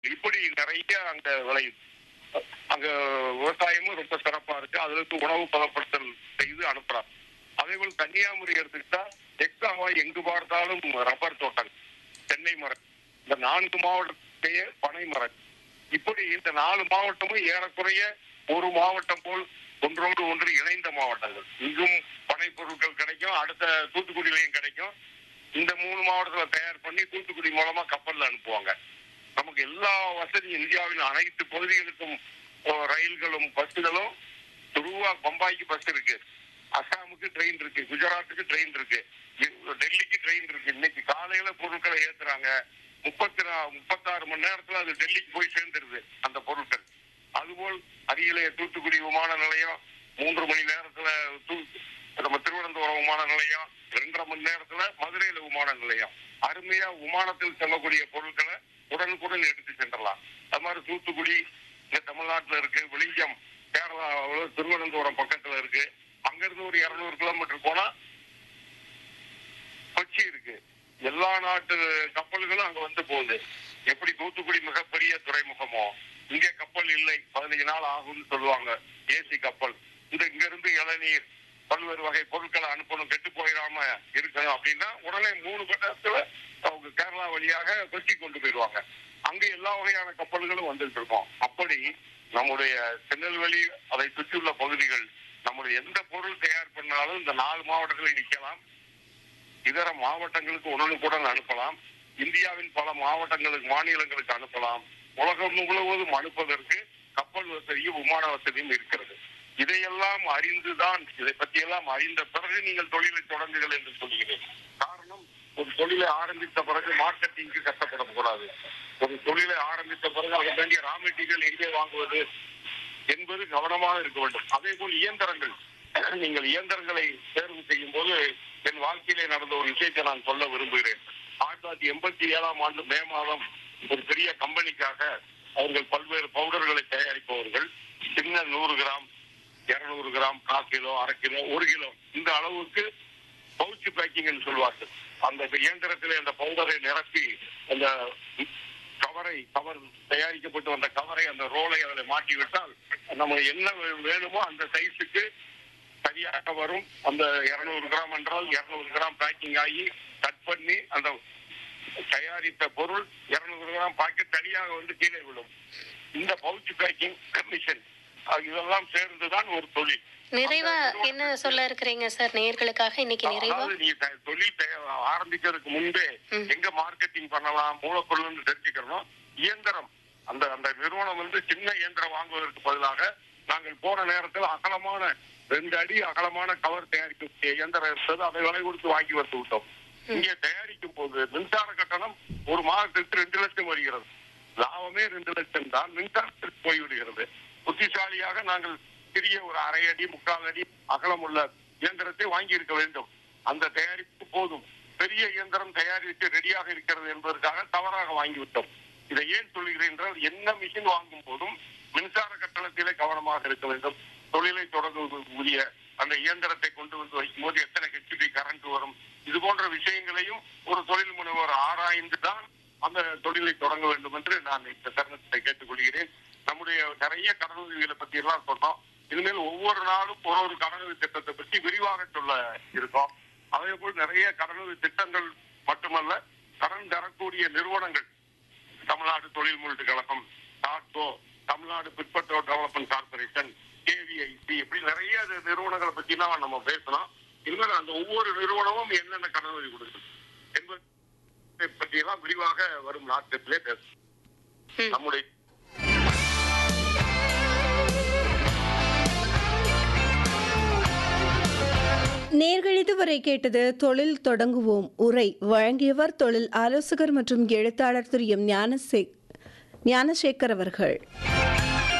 இப்படி நிறைய அங்க விளையுது அங்க விவசாயமும் ரொம்ப சிறப்பா இருக்கு அதுல இருந்து உணவு பதப்படுத்தல் செய்து அனுப்புறாங்க அதே போல் கன்னியாகுமரி எடுத்துக்கிட்டா எக்ஸாவா எங்கு பார்த்தாலும் ரப்பர் தோட்டங்கள் தென்னை மரம் இந்த நான்கு மாவட்டத்தையே பனை மரம் இப்படி இந்த நாலு மாவட்டமும் ஏறக்குறைய ஒரு மாவட்டம் போல் ஒன்றோடு ஒன்று இணைந்த மாவட்டங்கள் இங்கும் பனை பொருட்கள் கிடைக்கும் அடுத்த தூத்துக்குடியிலையும் கிடைக்கும் இந்த மூணு மாவட்டத்துல தயார் பண்ணி தூத்துக்குடி மூலமா கப்பல்ல அனுப்புவாங்க நமக்கு எல்லா வசதியும் இந்தியாவின் அனைத்து பகுதிகளுக்கும் ஓ, ரயில்களும் பஸ்ஸுகளும் துருவா பம்பாய்க்கு பஸ் இருக்கு அசாமுக்கு ட்ரெயின் இருக்கு குஜராத்துக்கு ட்ரெயின் இருக்கு இ- டெல்லிக்கு ட்ரெயின் இருக்கு இன்னைக்கு காலையில பொருட்களை ஏத்துறாங்க முப்பத்தி நா- முப்பத்தாறு மணி நேரத்துல அது டெல்லிக்கு போய் சேர்ந்துருது அந்த பொருட்கள் அதுபோல் அருகிலே தூத்துக்குடி விமான நிலையம் மூன்று மணி நேரத்துல தூ- நம்ம திருவனந்தபுரம் விமான நிலையம் ரெண்டரை மணி நேரத்துல மதுரையில விமான நிலையம் அருமையா விமானத்தில் செல்லக்கூடிய பொருட்களை உடனுக்குடன் எடுத்து சென்றலாம் அது மாதிரி தூத்துக்குடி இங்க தமிழ்நாட்டுல இருக்கு விழிஞ்சம் கேரளாவில் திருவனந்தபுரம் பக்கத்துல இருக்கு அங்கிருந்து ஒரு இருநூறு கிலோமீட்டர் போனா கொச்சி இருக்கு எல்லா நாட்டு கப்பல்களும் அங்க வந்து போகுது எப்படி தூத்துக்குடி மிகப்பெரிய துறைமுகமோ இங்க கப்பல் இல்லை பதினஞ்சு நாள் ஆகும்னு சொல்லுவாங்க ஏசி கப்பல் இந்த இங்க இருந்து இளநீர் பல்வேறு வகை பொருட்களை அனுப்பணும் கெட்டு போயிடாம இருக்கணும் அப்படின்னா உடனே மூணு மணி நேரத்துல அவங்க கேரளா வழியாக கொச்சி கொண்டு போயிடுவாங்க அங்க எல்லா வகையான கப்பல்களும் வந்துட்டு இருக்கோம் அப்படி நம்முடைய திருநெல்வேலி அதை சுற்றியுள்ள பகுதிகள் நம்முடைய எந்த பொருள் தயார் பண்ணாலும் இந்த நாலு மாவட்டங்களில் நிக்கலாம் இதர மாவட்டங்களுக்கு உடனுக்குடன் அனுப்பலாம் இந்தியாவின் பல மாவட்டங்களுக்கு மாநிலங்களுக்கு அனுப்பலாம் உலகம் முழுவதும் அனுப்புவதற்கு கப்பல் வசதியும் விமான வசதியும் இருக்கிறது இதையெல்லாம் அறிந்துதான் இதை பற்றி எல்லாம் அறிந்த பிறகு நீங்கள் தொழிலை தொடங்குங்கள் என்று சொல்கிறேன் காரணம் ஒரு தொழிலை ஆரம்பித்த பிறகு மார்க்கெட்டிங்க்கு கஷ்டப்படக்கூடாது ஒரு தொழிலை ஆரம்பித்த பிறகு அதற்கு வேண்டிய ரா மெட்டீரியல் எங்கே வாங்குவது என்பது கவனமாக இருக்க வேண்டும் அதே போல் இயந்திரங்கள் நீங்கள் இயந்திரங்களை தேர்வு செய்யும் போது என் வாழ்க்கையிலே நடந்த ஒரு விஷயத்தை நான் சொல்ல விரும்புகிறேன் ஆயிரத்தி தொள்ளாயிரத்தி எண்பத்தி ஏழாம் ஆண்டு மே மாதம் ஒரு பெரிய கம்பெனிக்காக அவர்கள் பல்வேறு பவுடர்களை தயாரிப்பவர்கள் சின்ன நூறு கிராம் இருநூறு கிராம் கால் கிலோ அரை கிலோ ஒரு கிலோ இந்த அளவுக்கு பவுச் பேக்கிங் சொல்வார்கள் அந்த இயந்திரத்திலே அந்த பவுடரை நிரப்பி அந்த கவரை கவர் தயாரிக்கப்பட்டு வந்த கவரை அந்த ரோலை அதில் மாட்டி விட்டால் நம்ம என்ன வே- வேணுமோ அந்த சைஸுக்கு சரியாக வரும் அந்த இருநூறு கிராம் என்றால் இருநூறு கிராம் பேக்கிங் ஆகி கட் பண்ணி அந்த தயாரித்த பொருள் இருநூறு கிராம் பாக்கெட் தனியாக வந்து கீழே விடும் இந்த பவுச் பேக்கிங் மிஷின் இதெல்லாம் சேர்ந்துதான் ஒரு தொழில் நிறைவா அந்த என்ன சொல்ல இருக்கிறீங்க சார் நேயர்களுக்காக இன்னைக்கு நிறைவா அதாவது நீங்க த- தொழில் தய- ஆரம்பிக்கிறதுக்கு முன்பே ம். எங்க மார்க்கெட்டிங் பண்ணலாம் மூலப்பொருள் தெரிஞ்சுக்கணும் இயந்திரம் அந்த அந்த நிறுவனம் வந்து சின்ன இயந்திரம் வாங்குவதற்கு பதிலாக நாங்கள் போன நேரத்தில் அகலமான ரெண்டு அடி அகலமான கவர் தயாரிக்கக்கூடிய இயந்திரம் இருந்தது அதை விலை கொடுத்து வாங்கி வந்து விட்டோம் இங்கே தயாரிக்கும் போது மின்சார கட்டணம் ஒரு மாதத்திற்கு ரெண்டு லட்சம் வருகிறது லாபமே ரெண்டு லட்சம் தான் மின்சாரத்திற்கு போய்விடுகிறது புத்திசாலியாக நாங்கள் சிறிய ஒரு அரை அடி முக்கால் அடி அகலம் உள்ள இயந்திரத்தை வாங்கி இருக்க வேண்டும் அந்த தயாரிப்பு போதும் பெரிய இயந்திரம் தயாரித்து ரெடியாக இருக்கிறது என்பதற்காக தவறாக வாங்கிவிட்டோம் இதை ஏன் சொல்கிறேன் என்றால் என்ன மிஷின் வாங்கும் போதும் மின்சார கட்டணத்திலே கவனமாக இருக்க வேண்டும் தொழிலை தொடங்குவதற்குரிய அந்த இயந்திரத்தை கொண்டு வந்து வைக்கும் போது எத்தனை ஹெச்பி கரண்ட் வரும் இது போன்ற விஷயங்களையும் ஒரு தொழில் முனைவோர் ஆராய்ந்து தான் அந்த தொழிலை தொடங்க வேண்டும் என்று நான் இந்த தருணத்தை கேட்டுக்கொள்கிறேன் நம்முடைய நிறைய கடனுதவிகளை பத்தி எல்லாம் சொன்னோம் இனிமேல் ஒவ்வொரு நாளும் ஒரு ஒரு கடனுதவி திட்டத்தை பற்றி விரிவாக சொல்ல இருக்கோம் அதே போல் நிறைய கடனுதவி திட்டங்கள் மட்டுமல்ல கடன் தரக்கூடிய நிறுவனங்கள் தமிழ்நாடு தொழில் முதலீட்டு கழகம் டாட்டோ தமிழ்நாடு பிற்பட்டோர் டெவலப்மெண்ட் கார்பரேஷன் கேவிஐசி இப்படி நிறைய இது நிறுவனங்களை பத்தி எல்லாம் நம்ம பேசலாம் இனிமேல் அந்த ஒவ்வொரு நிறுவனமும் என்னென்ன கடனுதவி கொடுக்குது என்பதை பற்றி எல்லாம் விரிவாக வரும் நாட்களிலே பேசலாம் ம். நம்முடைய நேர்கள் இதுவரை கேட்டது தொழில் தொடங்குவோம் உரை வழங்கியவர் தொழில் ஆலோசகர் மற்றும் எழுத்தாளர் திரு எம் ஞானசே ஞானசேகர் அவர்கள்